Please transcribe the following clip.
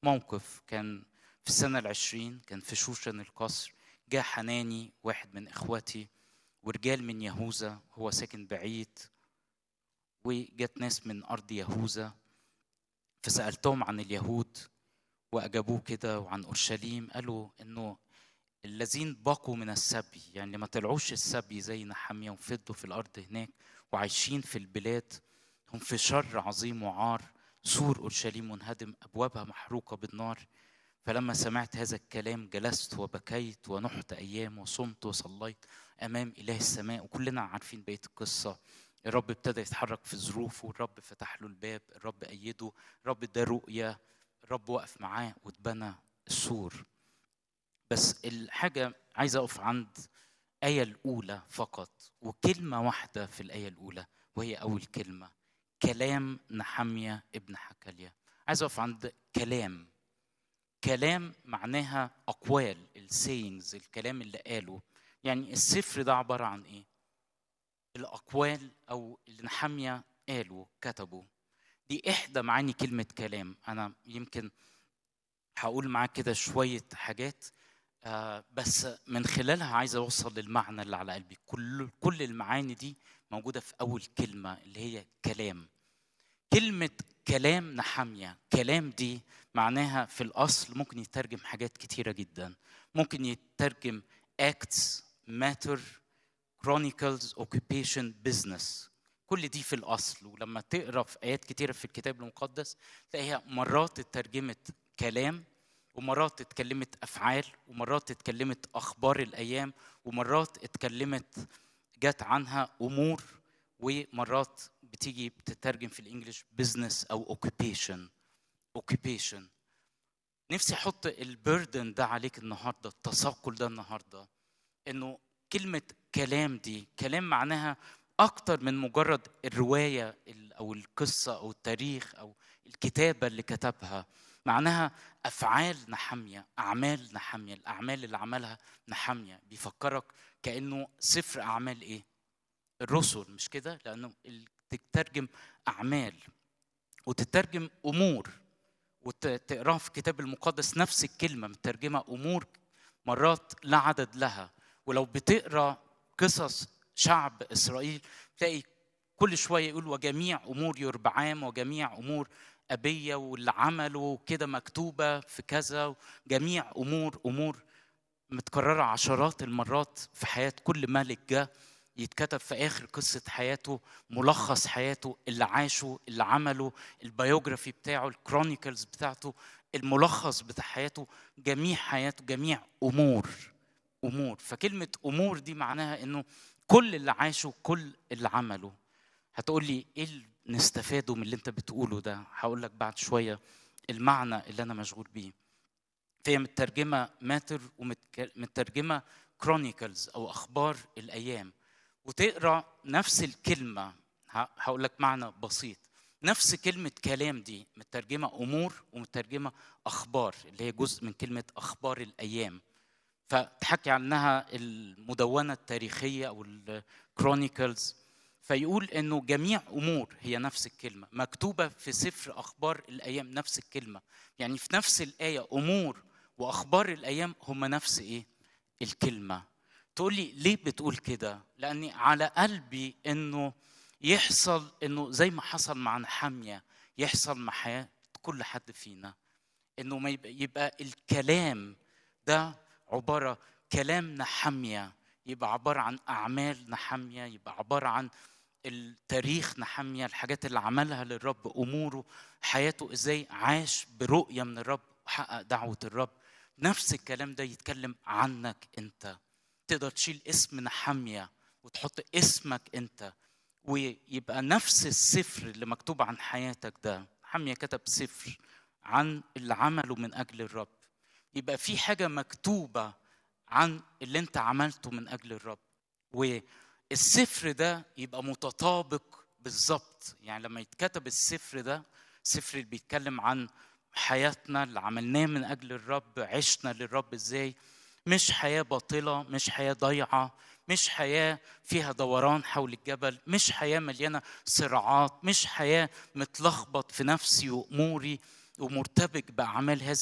موقف كان في السنة العشرين كان في شوشن القصر جاء حناني واحد من إخواتي ورجال من يهوذا هو ساكن بعيد وجت ناس من أرض يهوذا فسألتهم عن اليهود وأجابوه كده وعن أورشليم قالوا إنه الذين بقوا من السبي يعني ما طلعوش السبي زي نحمية وفضوا في الأرض هناك وعايشين في البلاد هم في شر عظيم وعار سور أورشليم منهدم أبوابها محروقة بالنار فلما سمعت هذا الكلام جلست وبكيت ونحت أيام وصمت وصليت أمام إله السماء وكلنا عارفين بقية القصة الرب ابتدى يتحرك في ظروفه الرب فتح له الباب الرب أيده الرب اداه رؤية الرب وقف معاه واتبنى السور بس الحاجة عايز أقف عند الآية الأولى فقط وكلمة واحدة في الآية الأولى وهي أول كلمة كلام نحمية ابن حكاليا عايز أقف عند كلام كلام معناها أقوال السينجز الكلام اللي قاله يعني السفر ده عبارة عن إيه؟ الأقوال أو اللي نحمية قاله كتبه دي إحدى معاني كلمة كلام أنا يمكن هقول معاك كده شوية حاجات آه بس من خلالها عايز أوصل للمعنى اللي على قلبي كل كل المعاني دي موجودة في أول كلمة اللي هي كلام كلمة كلام نحمية كلام دي معناها في الأصل ممكن يترجم حاجات كتيرة جدا ممكن يترجم acts matter chronicles occupation business كل دي في الأصل ولما تقرأ في آيات كتيرة في الكتاب المقدس تلاقيها مرات اترجمت كلام ومرات اتكلمت أفعال ومرات اتكلمت أخبار الأيام ومرات اتكلمت جت عنها أمور ومرات بتيجي بتترجم في الانجليش بزنس او اوكيبيشن اوكيبيشن نفسي احط البردن ده عليك النهارده التثقل ده النهارده انه كلمه كلام دي كلام معناها اكتر من مجرد الروايه او القصه او التاريخ او الكتابه اللي كتبها معناها افعال نحميه اعمال نحميه الاعمال اللي عملها نحميه بيفكرك كانه سفر اعمال ايه الرسل مش كده لانه تترجم اعمال وتترجم امور وتقراها في الكتاب المقدس نفس الكلمه مترجمه امور مرات لا عدد لها ولو بتقرا قصص شعب اسرائيل تلاقي كل شويه يقول وجميع امور يربعام وجميع امور ابيه واللي عمله كده مكتوبه في كذا جميع امور امور متكرره عشرات المرات في حياه كل ملك جه يتكتب في اخر قصه حياته ملخص حياته اللي عاشه اللي عمله البيوجرافي بتاعه الكرونيكلز بتاعته الملخص بتاع حياته جميع حياته جميع امور امور فكلمه امور دي معناها انه كل اللي عاشه كل اللي عمله هتقول لي ايه اللي نستفاده من اللي انت بتقوله ده هقول لك بعد شويه المعنى اللي انا مشغول بيه فهي مترجمه ماتر ومترجمه كرونيكلز او اخبار الايام وتقرا نفس الكلمه هقول لك معنى بسيط نفس كلمة كلام دي مترجمة أمور ومترجمة أخبار اللي هي جزء من كلمة أخبار الأيام فتحكي عنها المدونة التاريخية أو الكرونيكلز فيقول إنه جميع أمور هي نفس الكلمة مكتوبة في سفر أخبار الأيام نفس الكلمة يعني في نفس الآية أمور وأخبار الأيام هما نفس إيه الكلمة تقول لي ليه بتقول كده؟ لأني على قلبي إنه يحصل إنه زي ما حصل مع نحمية يحصل مع حياة كل حد فينا إنه ما يبقى, يبقى الكلام ده عبارة كلام نحمية يبقى عبارة عن أعمال نحمية يبقى عبارة عن التاريخ نحمية الحاجات اللي عملها للرب أموره حياته إزاي عاش برؤية من الرب وحقق دعوة الرب نفس الكلام ده يتكلم عنك أنت تقدر تشيل اسم نحمية وتحط اسمك انت ويبقى نفس السفر اللي مكتوب عن حياتك ده حمية كتب سفر عن اللي عمله من أجل الرب يبقى في حاجة مكتوبة عن اللي انت عملته من أجل الرب والسفر ده يبقى متطابق بالظبط يعني لما يتكتب السفر ده السفر اللي بيتكلم عن حياتنا اللي عملناه من أجل الرب عشنا للرب ازاي مش حياة باطلة مش حياة ضيعة مش حياة فيها دوران حول الجبل مش حياة مليانة صراعات مش حياة متلخبط في نفسي وأموري ومرتبك باعمال هذه